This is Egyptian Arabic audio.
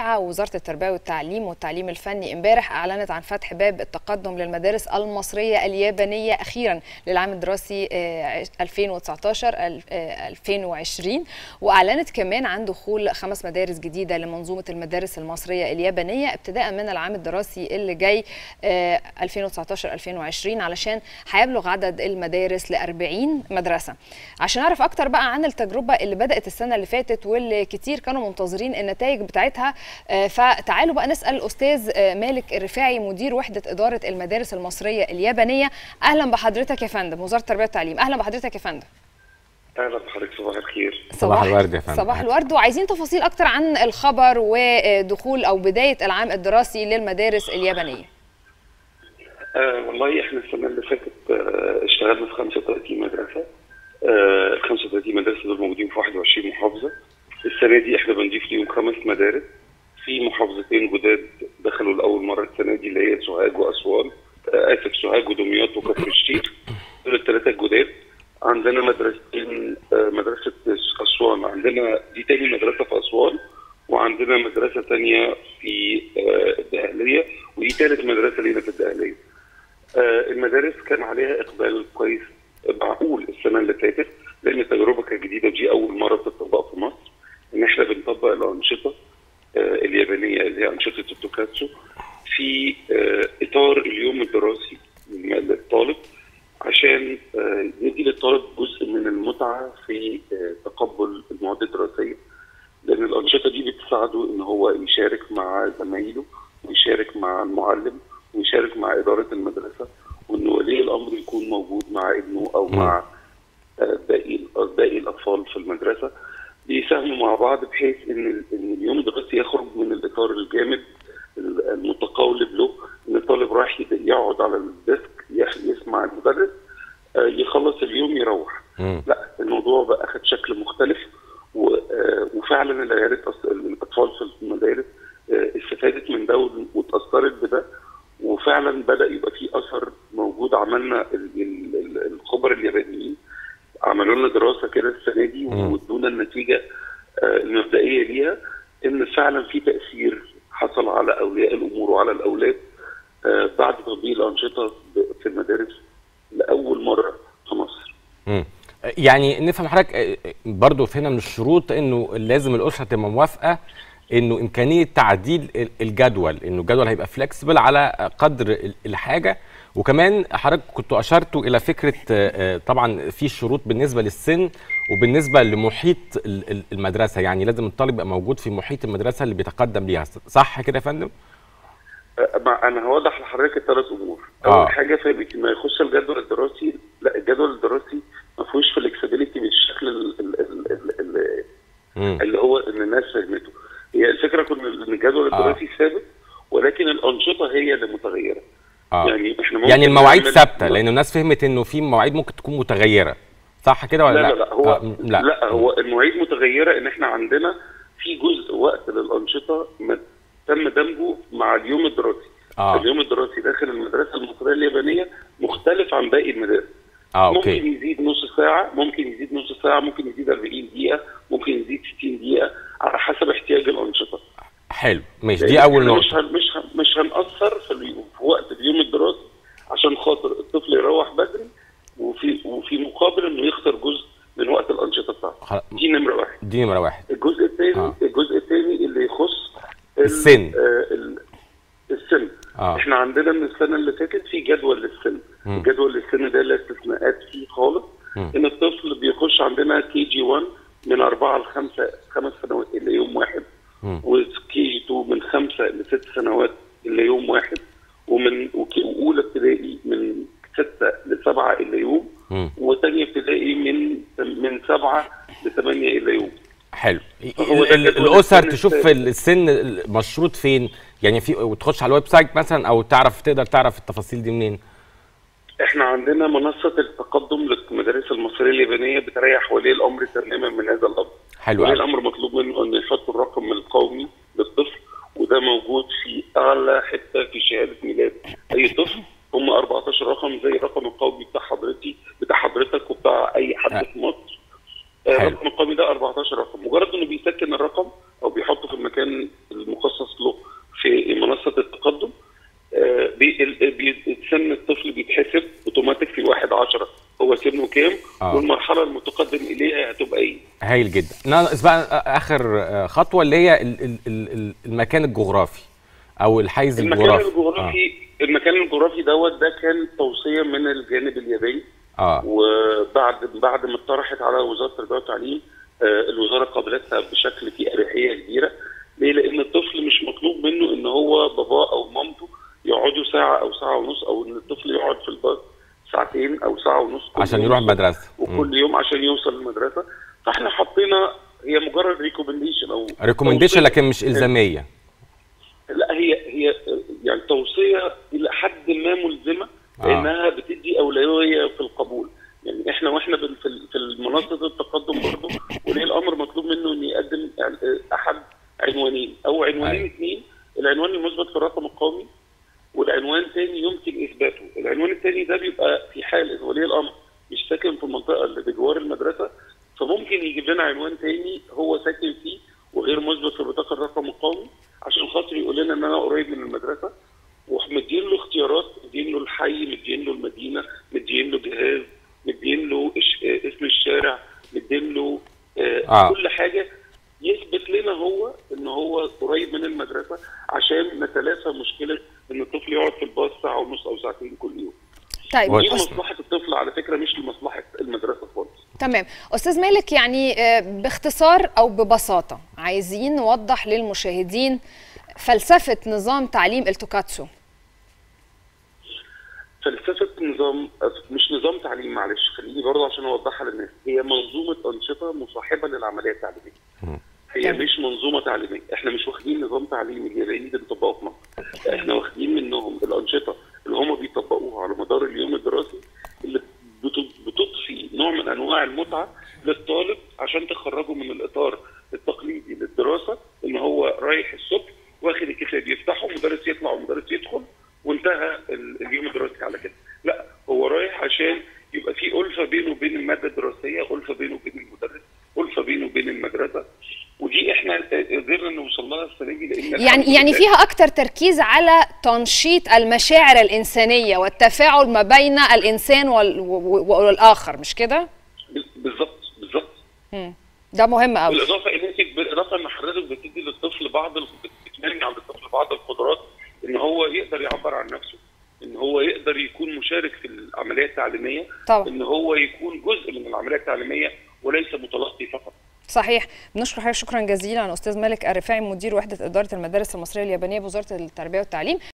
السابعة ووزارة التربية والتعليم والتعليم الفني امبارح أعلنت عن فتح باب التقدم للمدارس المصرية اليابانية أخيرا للعام الدراسي 2019-2020 وأعلنت كمان عن دخول خمس مدارس جديدة لمنظومة المدارس المصرية اليابانية ابتداء من العام الدراسي اللي جاي 2019-2020 علشان هيبلغ عدد المدارس ل 40 مدرسة عشان نعرف أكتر بقى عن التجربة اللي بدأت السنة اللي فاتت واللي كتير كانوا منتظرين النتائج بتاعتها فتعالوا بقى نسال الاستاذ مالك الرفاعي مدير وحده اداره المدارس المصريه اليابانيه اهلا بحضرتك يا فندم وزاره التربيه والتعليم اهلا بحضرتك يا فندم اهلا بحضرتك صباح الخير صباح الورد يا فندم صباح الورد وعايزين تفاصيل اكتر عن الخبر ودخول او بدايه العام الدراسي للمدارس اليابانيه آه والله احنا السنه اللي فاتت آه اشتغلنا في 35 مدرسه ال 35 مدرسه دول موجودين في 21 محافظه السنه دي احنا بنضيف ليهم خمس مدارس في محافظتين جداد دخلوا لاول مره السنه دي اللي هي سوهاج واسوان آه اسف سوهاج ودمياط وكفر الشيخ دول الثلاثه الجداد عندنا مدرستين آه مدرسه اسوان عندنا دي تاني مدرسه في اسوان وعندنا مدرسه ثانيه في آه الدقهليه ودي ثالث مدرسه لينا في الدقهليه. المدارس كان عليها اقبال كويس معقول السنه اللي فاتت لان التجربه كانت جديده ودي اول مره تطبق في مصر ان احنا بنطبق الانشطه آه اليابانيه اللي هي انشطه التوكاتسو في آه اطار اليوم الدراسي للطالب عشان آه ندي للطالب جزء من المتعه في تقبل المواد الدراسيه لان الانشطه دي بتساعده ان هو يشارك مع زمايله ويشارك مع المعلم ويشارك مع اداره المدرسه وان ولي الامر يكون موجود مع ابنه او م. مع باقي باقي الاطفال في المدرسه بيساهموا مع بعض بحيث ان ان اليوم الدراسي يخرج من الاطار الجامد المتقولب له ان الطالب رايح يقعد على الديسك يسمع المدرس يخلص اليوم يروح م. لا الموضوع بقى اخذ شكل مختلف وفعلا العيال الاطفال في المدارس استفادت من ده واتاثرت بده وفعلا بدا يبقى في اثر موجود عملنا الخبر اليابانيين عملوا لنا دراسه كده السنه دي وادونا النتيجه المبدئيه ليها ان فعلا في تاثير حصل على اولياء الامور وعلى الاولاد بعد تطبيق الانشطه في المدارس لاول مره في مصر. مم. يعني نفهم حضرتك برضه فهمنا من الشروط انه لازم الاسره تبقى موافقه انه امكانيه تعديل الجدول انه الجدول هيبقى فلكسبل على قدر الحاجه وكمان حضرتك كنتوا اشرتوا الى فكره طبعا في شروط بالنسبه للسن وبالنسبه لمحيط المدرسه يعني لازم الطالب يبقى موجود في محيط المدرسه اللي بيتقدم ليها صح كده يا فندم؟ انا هوضح لحضرتك الثلاث امور اول آه. حاجه في ما يخص الجدول الدراسي لا الجدول الدراسي ما فيهوش فلكسبيليتي بالشكل اللي هو ان الناس فهمته هي الفكره كنا ان الجدول الدراسي آه. ثابت ولكن الانشطه هي اللي متغيره آه. يعني احنا ممكن يعني المواعيد ثابته لان الناس فهمت انه في مواعيد ممكن تكون متغيره صح كده ولا لا لا, لا هو آه. لا. لا هو المواعيد متغيره ان احنا عندنا في جزء وقت للانشطه تم دمجه مع اليوم الدراسي آه. اليوم الدراسي داخل المدرسه المصريه اليابانيه مختلف عن باقي المدارس آه، ممكن أوكي. يزيد نص ساعه ممكن يزيد نص ساعه ممكن يزيد 40 دقيقه ممكن يزيد 60 دقيقه على حسب احتياج الانشطه حلو ماشي دي اول نقطه مش هن مش هن مش هنأثر في, اليوم في وقت اليوم الدراسي عشان خاطر الطفل يروح بدري وفي وفي مقابل انه يخسر جزء من وقت الانشطه بتاعته دي نمره واحد دي نمره واحد الجزء الثاني آه. الجزء الثاني اللي يخص السن آه ال السن آه. احنا عندنا من السنه اللي فاتت في جدول للسن م. الجدول للسن ده لا استثناءات فيه خالص م. ان الطفل بيخش عندنا كي جي 1 من اربعه لخمسه خمس سنوات الى يوم واحد وكي جي 2 من خمسه لست سنوات الى يوم واحد ومن واولى ابتدائي من سته لسبعه الى يوم وثانيه ابتدائي من من سبعه لثمانيه الى يوم حلو الاسر تشوف السن مشروط فين يعني في وتخش على الويب سايت مثلا او تعرف تقدر تعرف التفاصيل دي منين احنا عندنا منصه التقدم للمدارس المصريه اليابانيه بتريح ولي الامر تماما من هذا الامر حلو ولي الامر مطلوب منه ان يحط الرقم القومي للطفل وده موجود في اعلى حته في شهاده ميلاد اي طفل هم 14 رقم زي الرقم القومي بتاع حضرتي بتاع حضرتك وبتاع اي حد أه. في مصر الرقم القومي ده 14 رقم مجرد انه بيسكن الرقم او بيحطه في المكان مخصص له في منصه التقدم آه، بي- ال- بي- سن الطفل بيتحسب اوتوماتيك في واحد عشرة هو سنه كام آه. والمرحله المتقدم اليها هتبقى ايه هايل جدا ناقص بقى اخر آه، خطوه اللي هي ال- ال- ال- ال- المكان الجغرافي او الحيز المكان الجغرافي الجغرافي المكان الجغرافي دوت ده كان توصيه من الجانب الياباني اه, آه. وبعد بعد ما اتطرحت على وزاره التربيه والتعليم آه، الوزاره قابلتها بشكل فيه اريحيه كبيره ليه؟ لان الطفل مش مطلوب منه ان هو باباه او مامته يقعدوا ساعه او ساعه ونص او ان الطفل يقعد في الباص ساعتين او ساعه ونص كل عشان يوم يروح المدرسه مم. وكل يوم عشان يوصل المدرسه فاحنا حطينا هي مجرد ريكومنديشن او ريكومنديشن توصية. لكن مش الزاميه لا هي هي يعني توصيه الى حد ما ملزمه آه. لانها بتدي اولويه في القبول يعني احنا واحنا بن- في ال- في منصه التقدم برضه ولي الامر مطلوب منه ان يقدم يعني احد عنوانين او عنوانين أيوة. اثنين العنوان المثبت في الرقم القومي والعنوان تاني يمكن اثباته العنوان الثاني ده بيبقى في حال إن ولي الامر مش ساكن في المنطقه اللي بجوار المدرسه فممكن يجيب لنا عنوان تاني هو ساكن فيه وغير مثبت في بطاقه الرقم القومي عشان خاطر يقول لنا ان انا قريب من المدرسه ومدين له اختيارات مدين له الحي مدين له المدينه مدين له جهاز مدين له إش- آه، اسم الشارع مدين له آه آه. كل حاجه يثبت لنا هو ان هو قريب من المدرسه عشان نتلافى مشكله ان الطفل يقعد في الباص ساعه ونص او ساعتين كل يوم طيب و- دي أس- لمصلحه الطفل على فكره مش لمصلحه المدرسه خالص تمام استاذ مالك يعني آه، باختصار او ببساطه عايزين نوضح للمشاهدين فلسفه نظام تعليم التوكاتسو فلسفه نظام مش نظام تعليم معلش خليني برضه عشان اوضحها للناس هي منظومه انشطه مصاحبه للعمليه التعليميه هي تمام. مش منظومه تعليميه احنا مش واخدين نظام تعليمي الياباني بنطبقه في مصر احنا واخدين منهم الانشطه اللي هم بيطبقوها على مدار اليوم الدراسي اللي بت- بتضفي نوع من انواع المتعه للطالب عشان تخرجه من الاطار التقليدي للدراسه ان هو رايح الصبح واخد الكتاب يفتحه مدرس يطلع ومدرس يدخل وانتهى ال- اليوم الدراسي على كده لا هو رايح عشان يبقى في ألفة بينه وبين المادة الدراسية ألفة بينه وبين المدرس ألفة بينه وبين المدرسة ودي احنا قدرنا نوصل لها السنة دي لأن الحمد يعني يعني لله فيها اكتر تركيز على تنشيط المشاعر الانسانيه والتفاعل ما بين الانسان وال- و- والاخر مش كده بالظبط بالظبط مم. ده مهم قوي بالاضافه ان انت بالاضافه ان حضرتك بتدي للطفل بعض ال- بتنمي عند الطفل بعض القدرات ان هو يقدر يعبر عن نفسه ان هو يقدر يكون مشارك في العمليه التعليميه طبعا. ان هو يكون جزء من العمليه التعليميه وليس متلقي فقط صحيح بنشكر حضرتك شكرا جزيلا استاذ مالك الرفاعي مدير وحده اداره المدارس المصريه اليابانيه بوزاره التربيه والتعليم